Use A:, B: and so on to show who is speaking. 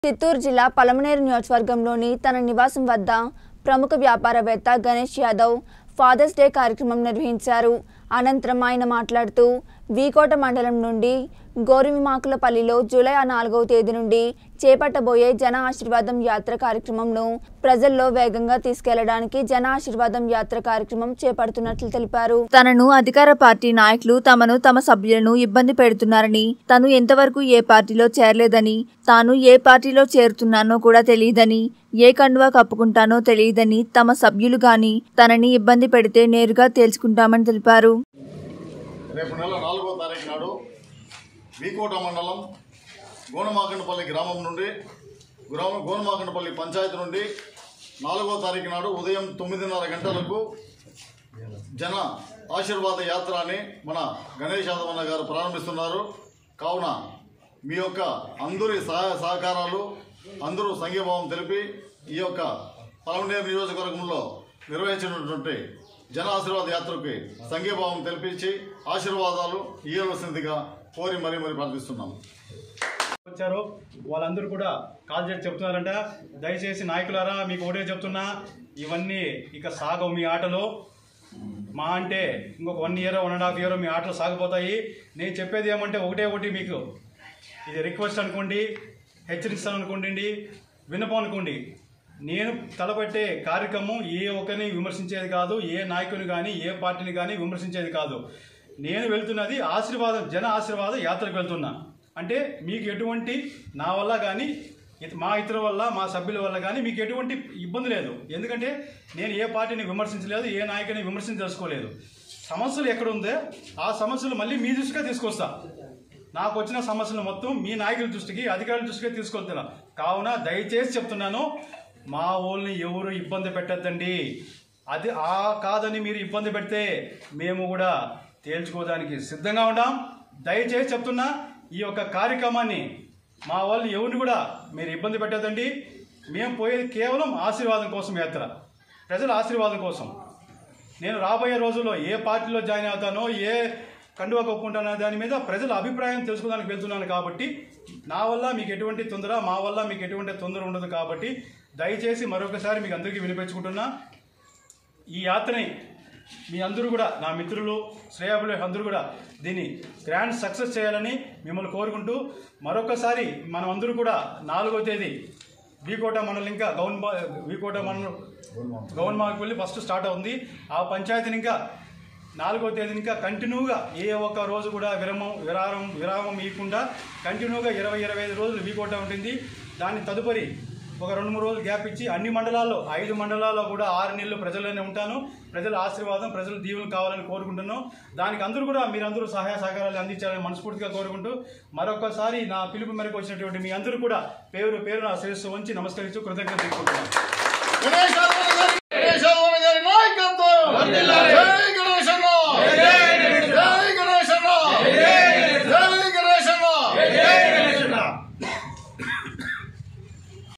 A: చిత్తూరు జిల్లా పలమనేరు నియోజకవర్గంలోని తన నివాసం వద్ద ప్రముఖ వ్యాపారవేత్త గణేష్ యాదవ్ ఫాదర్స్ డే కార్యక్రమం నిర్వహించారు అనంతరం ఆయన మాట్లాడుతూ వీకోట మండలం నుండి గోరువిమాకులపల్లిలో జూలై నాలుగవ తేదీ నుండి చేపట్టబోయే జన ఆశీర్వాదం యాత్ర కార్యక్రమంను ప్రజల్లో వేగంగా తీసుకెళ్లడానికి జన ఆశీర్వాదం యాత్ర కార్యక్రమం చేపడుతున్నట్లు తెలిపారు తనను అధికార పార్టీ నాయకులు తమను తమ సభ్యులను ఇబ్బంది పెడుతున్నారని తను ఎంతవరకు ఏ పార్టీలో చేరలేదని తాను ఏ పార్టీలో చేరుతున్నానో కూడా తెలియదని ఏ కండువా కప్పుకుంటానో తెలియదని తమ సభ్యులు గాని తనని ఇబ్బంది పెడితే నేరుగా తేల్చుకుంటామని తెలిపారు
B: రేపు నెల నాలుగో తారీఖు నాడు వీకోట మండలం గోనమాకండపల్లి గ్రామం నుండి గ్రామ గోనమాకండపల్లి పంచాయతీ నుండి నాలుగో తారీఖు నాడు ఉదయం తొమ్మిదిన్నర గంటలకు జన ఆశీర్వాద యాత్ర అని మన గణేష్ యాదవ్ అన్న గారు ప్రారంభిస్తున్నారు కావున మీ యొక్క అందరి సహాయ సహకారాలు అందరూ సంఘీభావం తెలిపి ఈ యొక్క పలమనేరు నియోజకవర్గంలో నిర్వహించినటువంటి జన ఆశీర్వాద యాత్రకి సంఘీభావం తెలిపించి ఆశీర్వాదాలు ఇవ్వవలసిందిగా కోరి మరీ మరీ ప్రార్థిస్తున్నాము
C: వచ్చారో వాళ్ళందరూ కూడా కాల్ చేసి చెప్తున్నారంట దయచేసి నాయకులారా మీకు ఒకటే చెప్తున్నా ఇవన్నీ ఇక సాగవు మీ ఆటలు మా అంటే ఇంకొక one year one and half year మీ ఆటలు సాగిపోతాయి నేను చెప్పేది ఏమంటే ఒకటే ఒకటి మీకు ఇది రిక్వెస్ట్ అనుకోండి హెచ్చరిస్తాను అనుకోండి విన్నపం అనుకోండి నేను తలపెట్టే కార్యక్రమం ఏ ఒక్కరిని విమర్శించేది కాదు ఏ నాయకుని కానీ ఏ పార్టీని కానీ విమర్శించేది కాదు నేను వెళ్తున్నది ఆశీర్వాదం జన ఆశీర్వాద యాత్రకు వెళ్తున్నా అంటే మీకు ఎటువంటి నా వల్ల కానీ ఇత- మా ఇతరుల వల్ల మా సభ్యుల వల్ల కానీ మీకు ఎటువంటి ఇబ్బంది లేదు ఎందుకంటే నేను ఏ పార్టీని విమర్శించలేదు ఏ నాయకుని విమర్శించదలుచుకోలేదు సమస్యలు ఎక్కడ ఉందో ఆ సమస్యలు మళ్ళీ మీ దృష్టిగా తీసుకొస్తా నాకు వచ్చిన సమస్యలు మొత్తం మీ నాయకుల దృష్టికి అధికారుల దృష్టికి తీసుకొస్తున్నా కావున దయచేసి చెప్తున్నాను మా ఊళ్ళని ఎవరు ఇబ్బంది పెట్టద్దండి అది ఆ కాదని మీరు ఇబ్బంది పెడితే మేము కూడా తేల్చుకోవడానికి సిద్ధంగా ఉన్నాం దయచేసి చెప్తున్నా ఈ యొక్క కార్యక్రమాన్ని మా వాళ్ళని ఎవరిని కూడా మీరు ఇబ్బంది పెట్టద్దండి మేము పోయేది కేవలం ఆశీర్వాదం కోసం యాత్ర ప్రజల ఆశీర్వాదం కోసం నేను రాబోయే రోజుల్లో ఏ పార్టీలో జాయిన్ అవుతానో ఏ కండువా కప్పుకుంటానో దాని మీద ప్రజల అభిప్రాయం తెలుసుకోవడానికి వెళ్తున్నాను కాబట్టి నా వల్ల మీకు ఎటువంటి తొందర మా వల్ల మీకు ఎటువంటి తొందర ఉండదు కాబట్టి దయచేసి మరొకసారి మీకు అందరికీ వినిపించుకుంటున్నా ఈ యాత్రని మీ అందరూ కూడా నా మిత్రులు శ్రేయాబులు అందరూ కూడా దీన్ని గ్రాండ్ సక్సెస్ చేయాలని మిమ్మల్ని కోరుకుంటూ మరొకసారి మనం అందరూ కూడా నాలుగో తేదీ వీకోట మండలం ఇంకా గౌన్ వీకోట మండలం గౌన్ మార్క్ వెళ్ళి ఫస్ట్ స్టార్ట్ అవుతుంది ఆ పంచాయతీని ఇంకా నాలుగో తేదీని ఇంకా కంటిన్యూగా ఏ ఒక్క రోజు కూడా విరమం విరామం విరామం ఇవ్వకుండా కంటిన్యూగా ఇరవై ఇరవై ఐదు రోజులు వీకోట ఉంటుంది దాని తదుపరి ఒక రెండు మూడు రోజులు గ్యాప్ ఇచ్చి అన్ని మండలాల్లో ఐదు మండలాల్లో కూడా ఆరు నెలలు ప్రజల్లోనే ఉంటాను ప్రజల ఆశీర్వాదం ప్రజల దీవులు కావాలని కోరుకుంటున్నాను దానికి అందరూ కూడా మీరందరూ సహాయ సహకారాలు అందించాలని మనస్ఫూర్తిగా కోరుకుంటూ మరొకసారి నా పిలుపు మేరకు వచ్చినటువంటి మీ అందరూ కూడా పేరు పేరు నా శిరస్సు వంచి నమస్కరిస్తూ కృతజ్ఞత తెలుపుకుంటున్నాను
B: గణేష్ యాదవ్ గారి గణేష్ యాదవ్ గారి నాయకత్వం జై